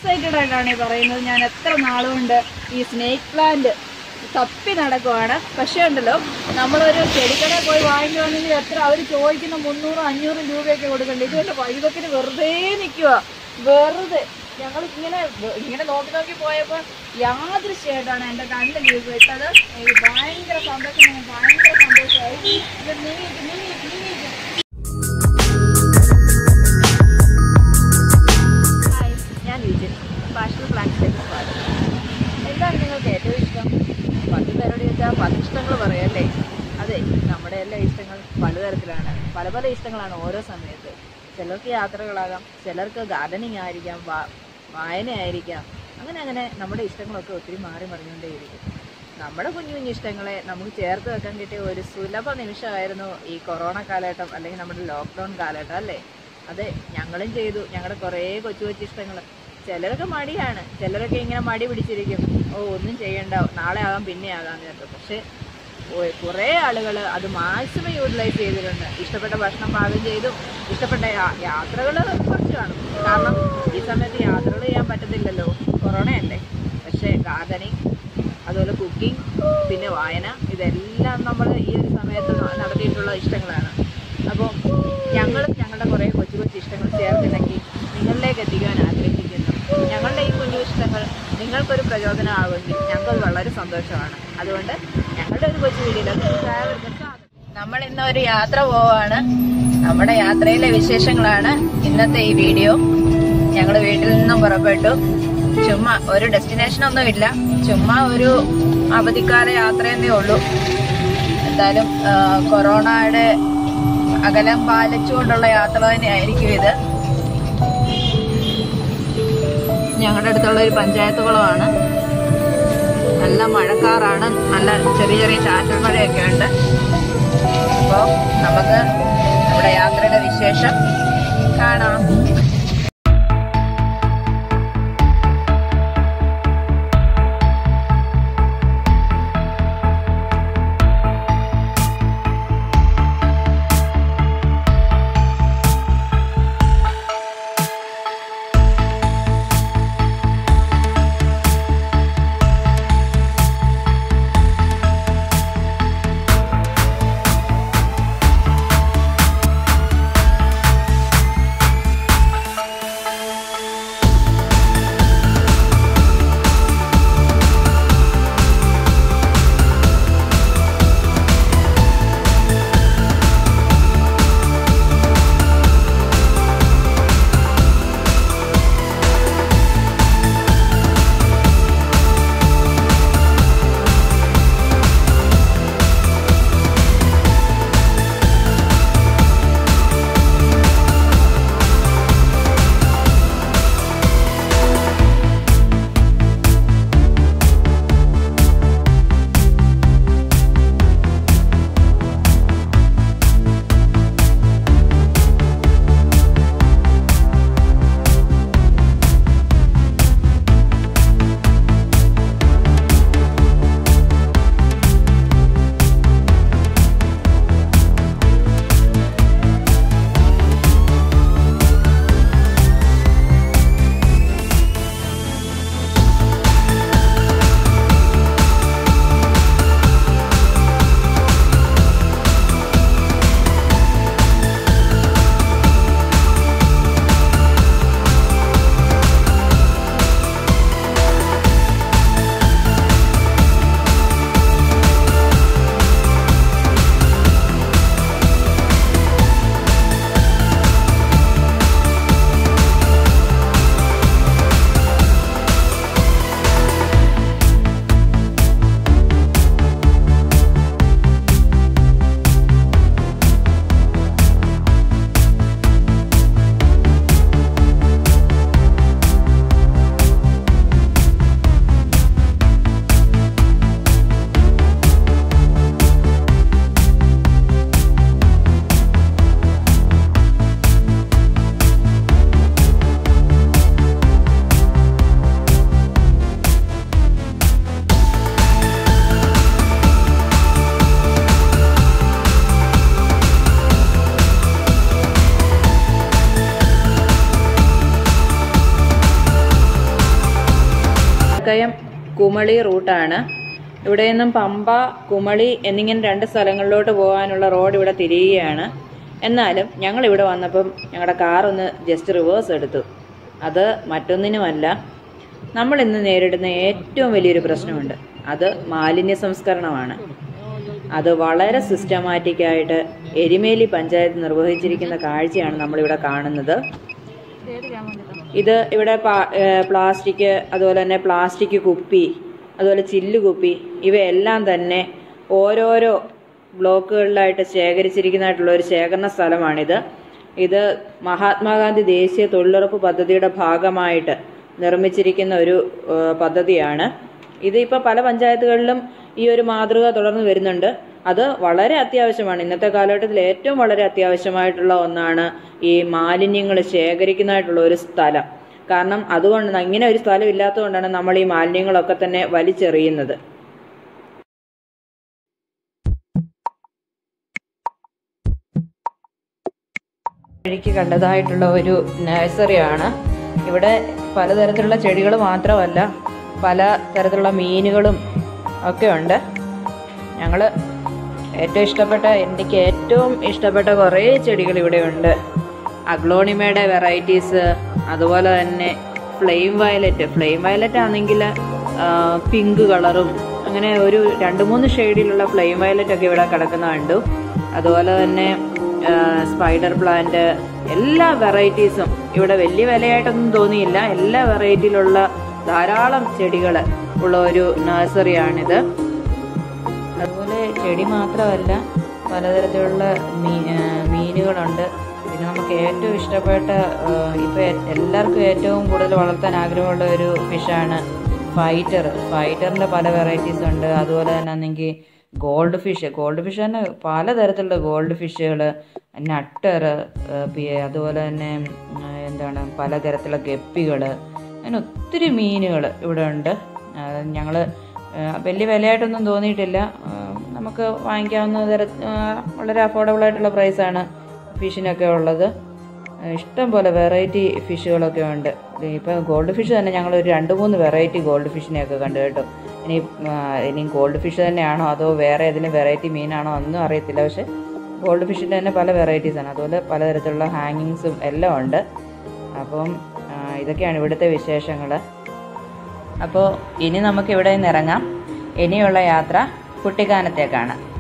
excited ആയിട്ടാണ് ഈ പറയുന്നത് ഞാൻ എത്ര നാളുകൊണ്ട് ഈ സ്നേക്ക് പ്ലാന്റ് തപ്പി നടക്കുവാണ് പക്ഷേ ഉണ്ടല്ലോ നമ്മളൊരു ചെടിക്കടയിൽ പോയി വാങ്ങിക്കുവാണെങ്കിൽ എത്ര അവർ ചോദിക്കുന്ന മുന്നൂറ് അഞ്ഞൂറ് രൂപയൊക്കെ കൊടുക്കണ്ടേ ഇതുകൊണ്ട് വൈദത്തിന് വെറുതെ നിൽക്കുക വെറുതെ ഞങ്ങൾ ഇങ്ങനെ വെ- ഇങ്ങനെ നോക്കി നോക്കി പോയപ്പോൾ യാദൃശ്യമായിട്ടാണ് എൻ്റെ കണ്ണിൽ ഇത് ഇട്ടത് എനിക്ക് ഭയങ്കര സന്തോഷം ഞാൻ ഭയങ്കര സന്തോഷമായി ഇത് നീങ്ങി നീങ്ങി നീങ്ങി ഹായ് ഞാൻ വിജിൻ പാഷണൽ പ്ലാന്റ്സിലേക്ക് സ്വാഗതം എന്താണ് നിങ്ങൾക്ക് ഏറ്റവും ഇഷ്ടം പത്ത് പേരോട് ചോദിച്ചാൽ പത്ത് ഇഷ്ടങ്ങൾ പറയല്ലേ അതെ നമ്മുടെ എല്ലാ ഇഷ്ടങ്ങൾ പലതരത്തിലാണ് പല പല ഇഷ്ടങ്ങളാണ് ഓരോ സമയത്ത് ചിലർക്ക് യാത്രകളാകാം ചിലർക്ക് ഗാർഡനിങ് ആയിരിക്കാം വാ- വായനയായിരിക്കാം അങ്ങനെ അങ്ങനെ നമ്മുടെ ഇഷ്ടങ്ങളൊക്കെ ഒത്തിരി മാറി മറിഞ്ഞുകൊണ്ടേയിരിക്കും നമ്മുടെ കുഞ്ഞു കുഞ്ഞു ഇഷ്ടങ്ങളെ നമുക്ക് ചേർത്ത് വെക്കാൻ കിട്ടിയ ഒരു സുലഭ നിമിഷമായിരുന്നു ഈ കൊറോണ കാലഘട്ടം അല്ലെങ്കിൽ നമ്മുടെ ലോക്ക്ഡൗൺ കാലഘട്ടം അല്ലേ അതെ ഞങ്ങളും ചെയ്തു ഞങ്ങളുടെ കുറേ കൊച്ചു കൊച്ചു ഇഷ്ടങ്ങൾ ചിലരൊക്കെ മടിയാണ് ചിലരൊക്കെ ഇങ്ങനെ മടി പിടിച്ചിരിക്കും ഓ ഒന്നും ചെയ്യണ്ട നാളെ ആകാം പിന്നെ ആകാം നേരത്തെ പക്ഷേ ഓ- കുറേ ആളുകൾ അത് മാക്സിമം യൂട്ടിലൈസ് ചെയ്തിട്ടുണ്ട് ഇഷ്ടപ്പെട്ട ഭക്ഷണം പാകം ചെയ്തു ഇഷ്ടപ്പെട്ട യാത്രകൾ കുറച്ച് കാണും കാരണം ഈ സമയത്ത് യാത്രകൾ ചെയ്യാൻ പറ്റത്തില്ലല്ലോ കൊറോണ അല്ലേ പക്ഷേ ഗാർഡനിങ് അതുപോലെ കുക്കിംഗ് പിന്നെ വായന ഇതെല്ലാം നമ്മൾ ഈ ഒരു സമയത്ത് ന- നടത്തിയിട്ടുള്ള ഇഷ്ടങ്ങളാണ് അപ്പോൾ ഞങ്ങളും ഞങ്ങളുടെ കുറേ കൊച്ചു കൊച്ചു ഇഷ്ടങ്ങൾ ചേർത്തിണക്കി നിങ്ങളിലേക്ക് എത്തിക്കാൻ ആഗ്രഹിക്കുന്നു ഞങ്ങളുടെ ഈ കുഞ്ഞു ഇഷ്ടങ്ങൾ നിങ്ങൾക്കൊരു പ്രചോദനമാകുമെങ്കിൽ ഞങ്ങൾക്ക് വളരെ സന്തോഷമാണ് അതുകൊണ്ട് ഞങ്ങളുടെ ഒരു കൊച്ചു വീഡിയോയിലേക്ക് എല്ലാവർക്കും സ്വാഗതം നമ്മൾ ഇന്ന് ഒരു യാത്ര പോവാണ് നമ്മുടെ യാത്രയിലെ വിശേഷങ്ങളാണ് ഇന്നത്തെ ഈ വീഡിയോ ഞങ്ങൾ വീട്ടിൽ നിന്നും പുറപ്പെട്ടു ചുമ്മാ ഒരു ഡെസ്റ്റിനേഷൻ ഒന്നും ഇല്ല ചുമ്മാ ഒരു അവധിക്കാല യാത്രയെന്നേ ഉള്ളൂ എന്തായാലും ആ, കൊറോണയുടെ അകലം പാലിച്ചുകൊണ്ടുള്ള യാത്ര തന്നെയായിരിക്കും ഇത് ഞങ്ങളുടെ അടുത്തുള്ള ഒരു പഞ്ചായത്ത് കുളമാണ് നല്ല മഴക്കാറാണ് നല്ല ചെറിയ ചെറിയ ചാറ്റൽ മഴയൊക്കെ ഉണ്ട് അപ്പോൾ നമുക്ക് നമ്മുടെ യാത്രയുടെ വിശേഷം കാണാം മുണ്ടക്കയം കുമളി റൂട്ടാണ് ഇവിടെ നിന്നും പമ്പ കുമളി എന്നിങ്ങനെ രണ്ട് സ്ഥലങ്ങളിലോട്ട് പോകാനുള്ള റോഡ് ഇവിടെ തിരിയുകയാണ് എന്നാലും ഞങ്ങൾ ഇവിടെ വന്നപ്പം ഞങ്ങളുടെ കാർ ഒന്ന് ജസ്റ്റ് റിവേഴ്സ് എടുത്തു അത് മറ്റൊന്നിനുമല്ല നമ്മൾ ഇന്ന് നേരിടുന്ന ഏറ്റവും വലിയൊരു പ്രശ്നമുണ്ട് അത് മാലിന്യ സംസ്കരണമാണ് അത് വളരെ സിസ്റ്റമാറ്റിക് ആയിട്ട് എരിമേലി പഞ്ചായത്ത് നിർവഹിച്ചിരിക്കുന്ന കാഴ്ചയാണ് നമ്മളിവിടെ കാണുന്നത് ഇത് ഇവിടെ പാ- ഏഹ് പ്ലാസ്റ്റിക് അതുപോലെ തന്നെ പ്ലാസ്റ്റിക് കുപ്പി അതുപോലെ ചില്ല് കുപ്പി ഇവയെല്ലാം തന്നെ ഓരോരോ ബ്ലോക്കുകളിലായിട്ട് ശേഖരിച്ചിരിക്കുന്നതായിട്ടുള്ള ഒരു ശേഖരണ സ്ഥലമാണിത് ഇത് മഹാത്മാഗാന്ധി ദേശീയ തൊഴിലുറപ്പ് പദ്ധതിയുടെ ഭാഗമായിട്ട് നിർമ്മിച്ചിരിക്കുന്ന ഒരു ഏഹ് പദ്ധതിയാണ് ഇത് ഇപ്പോൾ പല പഞ്ചായത്തുകളിലും ഈ ഒരു മാതൃക തുടർന്ന് വരുന്നുണ്ട് അത് വളരെ അത്യാവശ്യമാണ് ഇന്നത്തെ കാലഘട്ടത്തിൽ ഏറ്റവും വളരെ അത്യാവശ്യമായിട്ടുള്ള ഒന്നാണ് ഈ മാലിന്യങ്ങൾ ശേഖരിക്കുന്നതായിട്ടുള്ള ഒരു സ്ഥലം കാരണം അതുകൊണ്ട് ഇങ്ങനെ ഒരു സ്ഥലം ഇല്ലാത്തതുകൊണ്ടാണ് നമ്മൾ ഈ മാലിന്യങ്ങളൊക്കെ തന്നെ വലിച്ചെറിയുന്നത് വഴിക്ക് കണ്ടതായിട്ടുള്ള ഒരു നഴ്സറിയാണ് ഇവിടെ പലതരത്തിലുള്ള ചെടികൾ മാത്രമല്ല പല തരത്തിലുള്ള മീനുകളും ഒക്കെ ഉണ്ട് ഞങ്ങൾ ഏറ്റവും ഇഷ്ടപ്പെട്ട എനിക്ക് ഏറ്റവും ഇഷ്ടപ്പെട്ട കുറേ ചെടികൾ ഇവിടെ ഉണ്ട് അഗ്ലോണിമയുടെ വെറൈറ്റീസ് അതുപോലെ തന്നെ ഫ്ലെയിം വയലറ്റ് ഫ്ലെയിം വയലറ്റ് ആണെങ്കിൽ പിങ്ക് കളറും അങ്ങനെ ഒരു രണ്ട് മൂന്ന് ഷെയ്ഡിലുള്ള ഫ്ലെയിം വയലറ്റ് ഒക്കെ ഇവിടെ കിടക്കുന്ന കണ്ടു അതുപോലെ തന്നെ സ്പൈഡർ പ്ലാന്റ് എല്ലാ വെറൈറ്റീസും ഇവിടെ വലിയ വിലയായിട്ടൊന്നും തോന്നിയില്ല എല്ലാ വെറൈറ്റിയിലുള്ള ധാരാളം ചെടികൾ ഉള്ള ഒരു നഴ്സറിയാണിത് അതുപോലെ ചെടി മാത്രമല്ല പലതരത്തിലുള്ള മീ ആ, മീനുകളുണ്ട് പിന്നെ നമുക്ക് ഏറ്റവും ഇഷ്ടപ്പെട്ട ഇപ്പോൾ എല്ലാവർക്കും ഏറ്റവും കൂടുതൽ വളർത്താൻ ആഗ്രഹമുള്ള ഒരു ഫിഷാണ് ഫൈറ്റർ ഫൈറ്ററിൻ്റെ പല വെറൈറ്റീസ് ഉണ്ട് അതുപോലെ തന്നെ ആണെങ്കിൽ ഗോൾഡ് ഫിഷ് ഗോൾഡ് ഫിഷ് തന്നെ പലതരത്തിലുള്ള ഗോൾഡ് ഫിഷുകൾ നട്ടർ അതുപോലെ തന്നെ ഉം, എന്താണ് പലതരത്തിലുള്ള ഗപ്പികൾ അങ്ങനെ ഒത്തിരി മീനുകൾ ഇവിടെ ഉണ്ട് ഞങ്ങൾ വലിയ വിലയായിട്ടൊന്നും തോന്നിയിട്ടില്ല ആ, നമുക്ക് വാങ്ങിക്കാവുന്ന തര ആ, വളരെ അഫോർഡബിൾ ആയിട്ടുള്ള പ്രൈസാണ് ഫിഷിനൊക്കെ ഉള്ളത് ആ, ഇഷ്ടം പോലെ വെറൈറ്റി ഫിഷുകളൊക്കെ ഉണ്ട് ഇപ്പോൾ ഗോൾഡ് ഫിഷ് തന്നെ ഞങ്ങൾ ഒരു രണ്ട് മൂന്ന് വെറൈറ്റി ഗോൾഡ് ഫിഷിനെയൊക്കെ കണ്ടു കേട്ടോ ഇനി ആ, ഇനി ഗോൾഡ് ഫിഷ് തന്നെയാണോ അതോ വേറെ ഏതെങ്കിലും വെറൈറ്റി മീനാണോ ഒന്നും അറിയത്തില്ല പക്ഷെ ഗോൾഡ് ഫിഷിൻ്റെ തന്നെ പല വെറൈറ്റീസാണ് അതുപോലെ പലതരത്തിലുള്ള ഹാങ്ങിങ്സും എല്ലാം ഉണ്ട് അപ്പം ആ, ഇതൊക്കെയാണ് ഇവിടുത്തെ വിശേഷങ്ങൾ അപ്പോൾ ഇനി നമുക്ക് ഇവിടെ നിന്ന് ഇറങ്ങാം ഇനിയുള്ള യാത്ര കുട്ടിക്കാനത്തേക്കാണ്